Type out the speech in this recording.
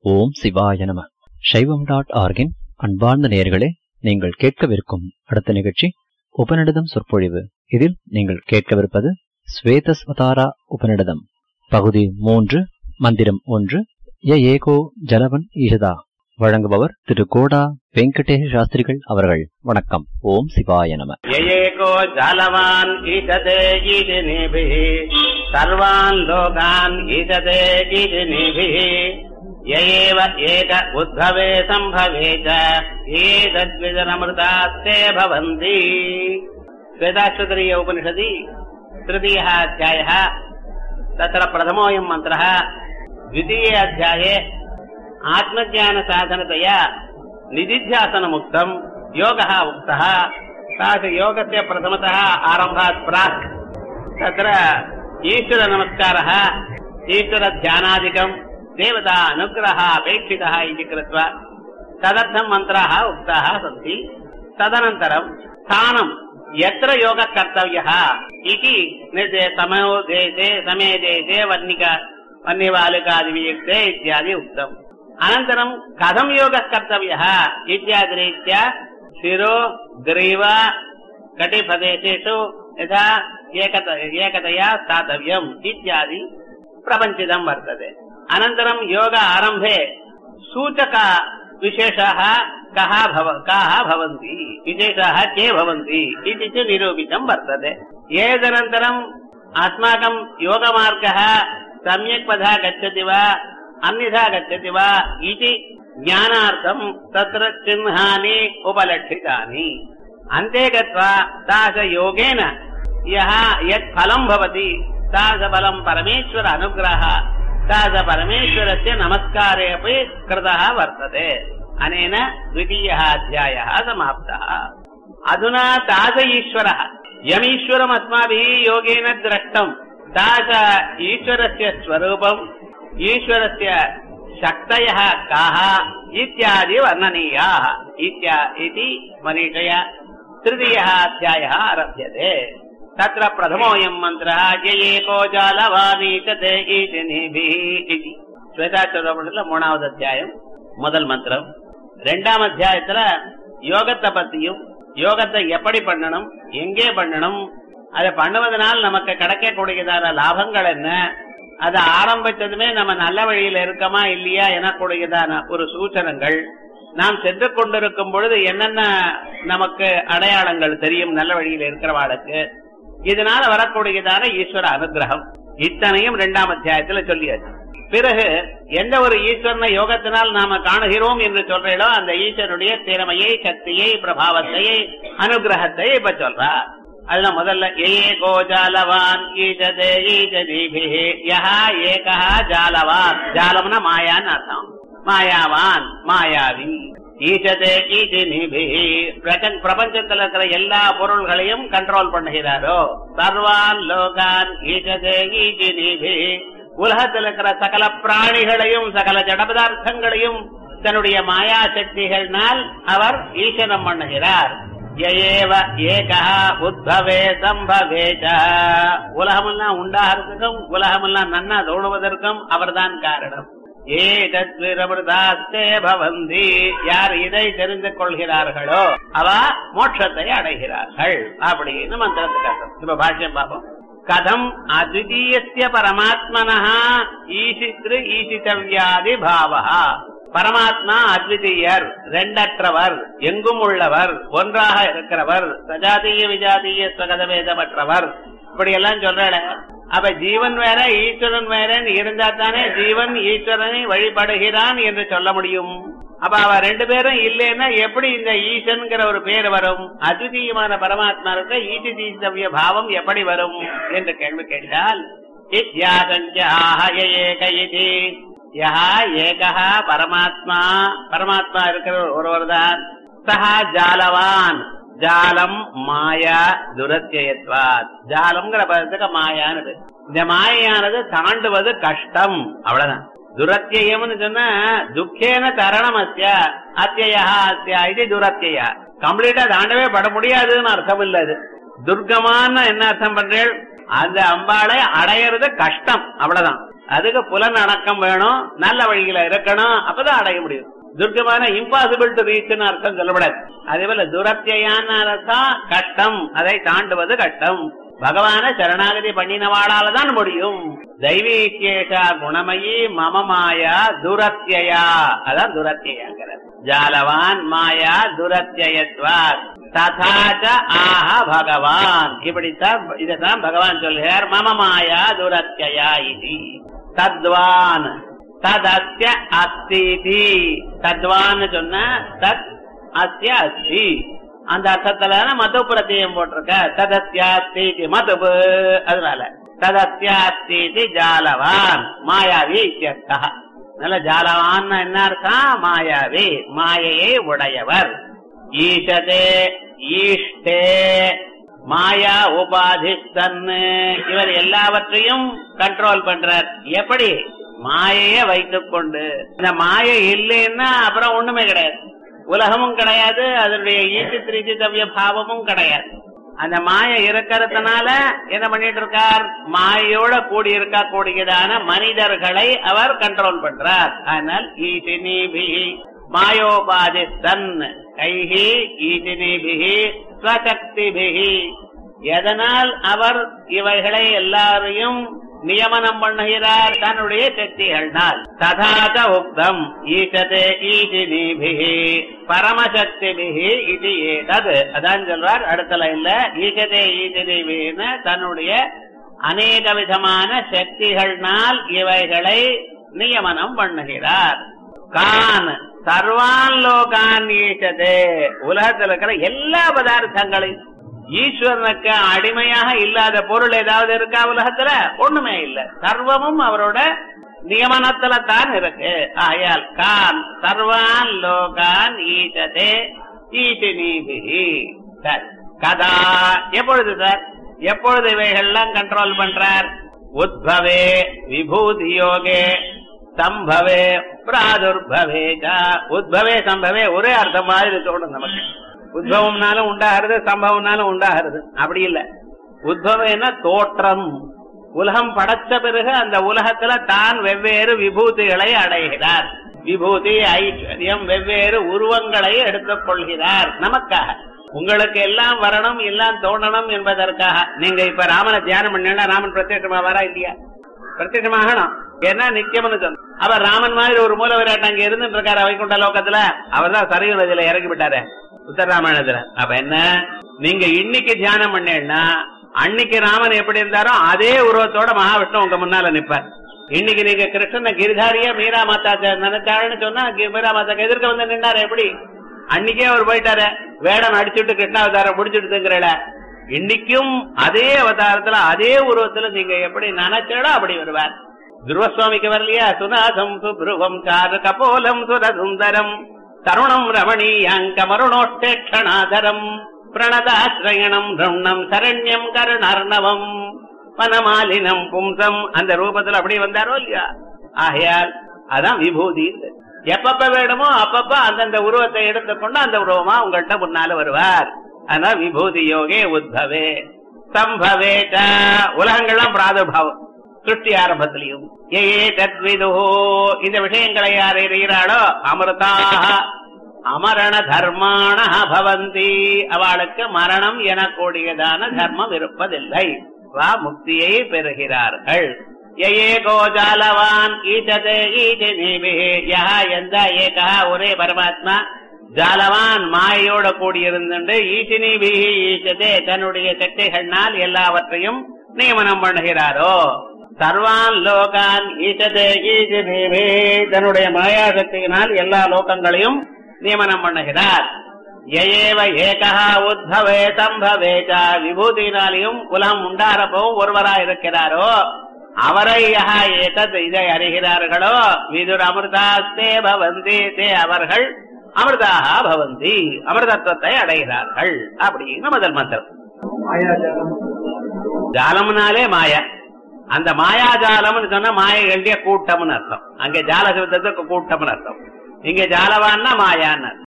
ஓம் சிவாய நம சைவம் டாட் ஆர்கின் அன்பார்ந்த நேயர்களே நீங்கள் கேட்கவிருக்கும் அடுத்த நிகழ்ச்சி உபநிடதம் சொற்பொழிவு இதில் நீங்கள் கேட்கவிருப்பது ஸ்வேதஸ்வதாரா உபநிடதம் பகுதி மூன்று மந்திரம் ஒன்று ய ஏகோ ஜலவன் ஈஷதா வழங்குபவர் திரு கோடா வெங்கடேஷ சாஸ்திரிகள் அவர்கள் வணக்கம் ஓம் சிவாய நம ययेको जालवान् ईशते ईशनिभिः सर्वान् लोकान् ईशते ईशनिभिः य एव एक उद्भवे सम्भवे च एतद्विदनमृतास्ते भवन्ति वेदाश्वतरीय उपनिषदि तृतीयः अध्यायः तत्र प्रथमोऽयम् मन्त्रः द्वितीये अध्याये आत्मज्ञानसाधनतया निदिध्यासनमुक्तम् योगः उक्तः योगस्य प्रथमतः आरम्भात् प्राक् तत्र ईश्वरनमस्कारः ईश्वरध्यानादिकम् देवता अनुग्रहः अपेक्षितः इति कृत्वा तदर्थम् मन्त्राः उक्ताः सन्ति तदनन्तरम् स्थानम् यत्र योगः कर्तव्यः इति निर्दे समयो देशे समे देशे वर्णिक वन्यबालिकादिवियुक्ते इत्यादि उक्तम् अनन्तरम् कथम् योगः कर्तव्यः इत्यादिरीत्या शिरो ग्रीव कटिप्रदेशेषु यथा एकत एकतया स्थातव्यम् इत्यादि प्रपञ्चितम् वर्तते अनन्तरम् योग आरम्भे सूचक विशेषाः कः भव काः भवन्ति विशेषाः के भवन्ति इति च निरूपितम् वर्तते एतदनन्तरम् अस्माकम् योगमार्गः सम्यक् पथा गच्छति वा अन्यथा गच्छति वा इति ज्ञानार्थम् तत्र चिह्नानि उपलक्षितानि अन्ते गत्वा तादृशयोगेन यः यत् फलम् भवति तादृशफलम् परमेश्वर अनुग्रहः तादृशपरमेश्वरस्य नमस्कारे अपि कृतः वर्तते अनेन द्वितीयः अध्यायः समाप्तः अधुना तास ईश्वरः यमीश्वरम् अस्माभिः योगेन द्रष्टम् तास ईश्वरस्य स्वरूपम् ईश्वरस्य शक्तयः काः इत्यादि वर्णनीयाः इत्या इति मनीषया तृतीयः अध्यायः आरभ्यते तत्र प्रथमोऽयम् मन्त्रः य एको जालवानीचते ஈசனிபிः इति ஸ்வேதாச்சரத்துல மூணாவது அத்தியாயம் முதல் மந்திரம் ரெண்டாம் அத்தியாயத்துல யோகத்தை பத்தியும் யோகத்தை எப்படி பண்ணணும் எங்கே பண்ணணும் அதை பண்ணுவதனால் நமக்கு கிடைக்கக்கூடியதான லாபங்கள் என்ன அதை ஆரம்பிச்சதுமே நம்ம நல்ல வழியில இருக்கமா இல்லையா எனக்கூடியதான ஒரு சூச்சனங்கள் நாம் சென்று கொண்டிருக்கும் பொழுது என்னென்ன நமக்கு அடையாளங்கள் தெரியும் நல்ல வழியில இருக்கிறவாளுக்கு இதனால வரக்கூடியதான ஈஸ்வர அனுகிரகம் இத்தனையும் இரண்டாம் அத்தியாயத்துல சொல்லியாச்சு பிறகு எந்த ஒரு ஈஸ்வரனை யோகத்தினால் நாம காணுகிறோம் என்று சொல்றீங்களோ அந்த ஈஸ்வரனுடைய திறமையை சக்தியை பிரபாவத்தை அனுகிரகத்தை இப்ப சொல்றா அதுல முதல்ல ஏ கோஜாலவான் ஈஜதே ஈஜதீபிஹி யஹா ஏகா ஜாலவான் ஜாலம்னா மாயான்னு அர்த்தம் மாயாவான் மாயாவி ஈசதே ஈஜினிபிஹி பிரபஞ்சத்துல இருக்கிற எல்லா பொருள்களையும் கண்ட்ரோல் பண்ணுகிறாரோ சர்வான் லோகான் ஈசதே ஈஜினிபிஹி உலகத்தில் இருக்கிற சகல பிராணிகளையும் சகல ஜட பதார்த்தங்களையும் தன்னுடைய மாயா சக்திகள்னால் அவர் ஈசனம் பண்ணுகிறார் ஏவ ஏகா உத்பவே சம்பவே உலகமெல்லாம் உண்டாகிறதுக்கும் உலகமெல்லாம் நன்னா தோணுவதற்கும் அவர்தான் காரணம் ஏதத்விரமிருதாஸ்தே பவந்தி யார் இதை தெரிந்து கொள்கிறார்களோ அவ மோட்சத்தை அடைகிறார்கள் அப்படின்னு மந்திரத்துக்கு அர்த்தம் இப்ப பாஷ்யம் பார்ப்போம் கதம் அத்விதீயஸ்ய பரமாத்மனா ஈசித்ரு ஈசித்தவியாதி பாவா பரமாத்மா அத்விதீயர் ரெண்டற்றவர் எங்கும் உள்ளவர் ஒன்றாக இருக்கிறவர் சஜாதீய விஜாதீய ஸ்வகதவேதமற்றவர் இப்படி எல்லாம் சொல்ற அப்ப ஜீவன் வேற ஈஸ்வரன் வேறன்னு இருந்தா தானே ஜீவன் ஈஸ்வரனை வழிபடுகிறான் என்று சொல்ல முடியும் அப்ப அவ ரெண்டு பேரும் இல்லைன்னா எப்படி இந்த ஈசன்கிற ஒரு பேர் வரும் அத்விதீயமான பரமாத்மாவுக்கு ஈசி தீசவிய பாவம் எப்படி வரும் என்று கேள்வி கேட்டால் யஹா ஏகா பரமாத்மா பரமாத்மா இருக்கிற ஒருவர் தான் சஹா ஜாலவான் ஜாலம் மாயா துரத்தியத்வாத் ஜாலம்ங்கிற பதத்துக்கு மாயானது இந்த மாயானது தாண்டுவது கஷ்டம் அவ்வளவுதான் துரத்தியம்னு சொன்னா துக்கேன தரணம் அத்தியா அத்தியா அத்தியா இது துரத்தியா கம்ப்ளீட்டா தாண்டவே பட முடியாதுன்னு அர்த்தம் இல்ல அது துர்கமான என்ன அர்த்தம் பண்றேன் அந்த அம்பாளை அடையிறது கஷ்டம் அவ்வளவுதான் அதுக்கு புலன் அடக்கம் வேணும் நல்ல வழியில இருக்கணும் அப்பதான் அடைய முடியும் துர்க்கமான இம்பாசிபிள் டு ரீச்னு அர்த்தம் சொல்லப்படாது அதே போல துரத்தியான அர்த்தம் கஷ்டம் அதை தாண்டுவது கஷ்டம் பகவான சரணாகதி பண்ணினவாளால தான் முடியும் தெய்வீகேஷா குணமயி மம மாயா துரத்தியா அதான் துரத்தியாங்கிறது ஜாலவான் மாயா துரத்தியத்வாத் ததாச்ச ஆஹ பகவான் இப்படித்தான் இதைத்தான் பகவான் சொல்கிறார் மம மாயா துரத்தியா இது தத்வான் ததஸ்ய அஸ்தி தத்வான்னு சொன்ன தத் அஸ்ய அஸ்தி அந்த அர்த்தத்துல மது பிரத்தியம் போட்டிருக்க ததஸ்யாஸ்தி மதுபு அதனால ததஸ்யாஸ்தி ஜாலவான் மாயாவி இத்தியர்த்தா நல்ல ஜாலவான் என்ன அர்த்தம் மாயாவி மாயையை உடையவர் ஈஷதே ஈஷ்டே மாயா உபாதிஸ்தன் இவர் எல்லாவற்றையும் கண்ட்ரோல் பண்றார் எப்படி மாயையே வைத்துக் கொண்டு இந்த மாயை இல்லைன்னா அப்புறம் ஒண்ணுமே கிடையாது உலகமும் கிடையாது அதனுடைய ஈட்டு திருச்சி தவிய பாவமும் கிடையாது அந்த மாயை இருக்கிறதுனால என்ன பண்ணிட்டு இருக்கார் மாயோட கூடி இருக்க கூடியதான மனிதர்களை அவர் கண்ட்ரோல் பண்றார் ஆனால் ஈட்டினிபிகி மாயோபாதி தன் கைகி ஈட்டினிபிகி ஸ்வசக்திபிகி எதனால் அவர் இவைகளை எல்லாரையும் நியமனம் பண்ணுகிறார் தன்னுடைய சக்திகள்னால் ததாத உக்தம் ஈசதே ஈசினிபிகி பரமசக்திபிகி இது ஏதது அதான் சொல்றார் அடுத்த லைன்ல ஈசதே ஈசினிபின்னு தன்னுடைய அநேக விதமான சக்திகள்னால் இவைகளை நியமனம் பண்ணுகிறார் கான் சர்வான் லோகான் ஈசதே உலகத்தில் இருக்கிற எல்லா பதார்த்தங்களையும் ஈஸ்வரனுக்கு அடிமையாக இல்லாத பொருள் ஏதாவது இருக்கா உலகத்துல ஒண்ணுமே இல்ல சர்வமும் அவரோட நியமனத்துல தான் இருக்கு ஆயால் கான் சர்வான் லோகான் ஈசதே ஈட்டு நீபிகி சார் கதா எப்பொழுது சார் எப்பொழுது இவைகள்லாம் கண்ட்ரோல் பண்றார் உத்பவே விபூதி யோகே சம்பவே பிராதுர்பவே உத்பவே சம்பவே ஒரே அர்த்தம் மாதிரி தோணும் நமக்கு உத்பவம்னாலும் உண்டாகிறது சம்பவம்னாலும் உண்டாகிறது அப்படி இல்ல உத்பவம்னா தோற்றம் உலகம் படைச்ச பிறகு அந்த உலகத்துல தான் வெவ்வேறு விபூதிகளை அடைகிறார் விபூதி ஐஸ்வர்யம் வெவ்வேறு உருவங்களை எடுத்துக் கொள்கிறார் நமக்காக உங்களுக்கு எல்லாம் வரணும் எல்லாம் தோணணும் என்பதற்காக நீங்க இப்ப ராமனை தியானம் பண்ணா ராமன் பிரத்யட்சமா வரா இல்லையா பிரத்யட்சமாகணும் ஏன்னா நித்தியம்னு சொன்ன அவர் ராமன் மாதிரி ஒரு மூல விராட்டு அங்க இருந்துட்டு இருக்காரு வைகுண்ட லோகத்துல அவர் தான் சரியு நதியில இறங்கி விட்டாரு உத்தரராமாயணத்துல அப்ப என்ன நீங்க இன்னைக்கு தியானம் பண்ணேன்னா அன்னைக்கு ராமன் எப்படி இருந்தாரோ அதே உருவத்தோட மகாவிஷ்ணு உங்க முன்னால நிப்பார் இன்னைக்கு நீங்க கிருஷ்ணனை கிரிதாரிய மீரா மாதா நினைச்சாருன்னு சொன்னா மீரா மாதாக்கு எதிர்க்க வந்து நின்றாரு எப்படி அன்னைக்கே அவர் போயிட்டாரு வேடம் அடிச்சுட்டு கிருஷ்ணாவதாரம் முடிச்சுட்டுங்கிறல இன்னைக்கும் அதே அவதாரத்துல அதே உருவத்துல நீங்க எப்படி நினைச்சாலோ அப்படி வருவார் துருவசுவாமிக்கு வரலையா சுனாதம் சுப்ருவம் சாரு கபோலம் சுரசுந்தரம் தருணம் ரமணீயாங்கமருணோட்டேக்ஷணாதரம் பிரணதாசிரயணம் ரம்ணம் சரண்யம் கருணர்ணவம் வனமாலினம் பும்சம் அந்த ரூபத்துல அப்படி வந்தாரோ இல்லையா ஆகையால் அதான் விபூதி எப்பப்ப வேணுமோ அப்பப்ப அந்தந்த உருவத்தை எடுத்துக்கொண்டு அந்த உருவமா உங்கள்கிட்ட முன்னால வருவார் அதனால விபூதி யோகே உத்பவே சம்பவே உலகங்கள்லாம் பிராதுர்பாவம் சிருஷ்டி ஆரம்பத்திலையும் ஏ தத்விதோ இந்த விஷயங்களை யார் எறிகிறாளோ அமிர்தாக அமரண தர்மான பவந்தி அவளுக்கு மரணம் எனக்கூடியதான தர்மம் இருப்பதில்லை வா முக்தியை பெறுகிறார்கள் ஏ கோஜாலவான் ஈசதே ஈஜனிபி யா எந்த ஏகா ஒரே பரமாத்மா ஜாலவான் மாயோட கூடியிருந்துண்டு ஈசினிபி ஈசதே தன்னுடைய சக்திகள்னால் எல்லாவற்றையும் நியமனம் பண்ணுகிறாரோ சர்வான் லோகான் ஈசதே ஈசினிபி தன்னுடைய மாயா சக்தியினால் எல்லா லோகங்களையும் நியமனம் பண்ணுகிறார் ஏவ ஏகா உத்பவே சம்பவேச்சா விபூதினாலையும் குலம் உண்டாரப்பவும் ஒருவரா இருக்கிறாரோ அவரை யஹா ஏதத் இதை அறிகிறார்களோ விதுர் அமிர்தாஸ்தே பவந்தி தே அவர்கள் அமிர்தாக பவந்தி அமிர்தத்துவத்தை அடைகிறார்கள் அப்படின்னு முதல் மந்திரம் ஜாலம்னாலே மாயா அந்த மாயாஜாலம்னு சொன்னா மாயைகளுடைய கூட்டம்னு அர்த்தம் அங்க ஜால சப்தத்துக்கு கூட்டம்னு அர்த்தம் இங்க ஜாலவான்னா மாயான்னு அர்த்தம்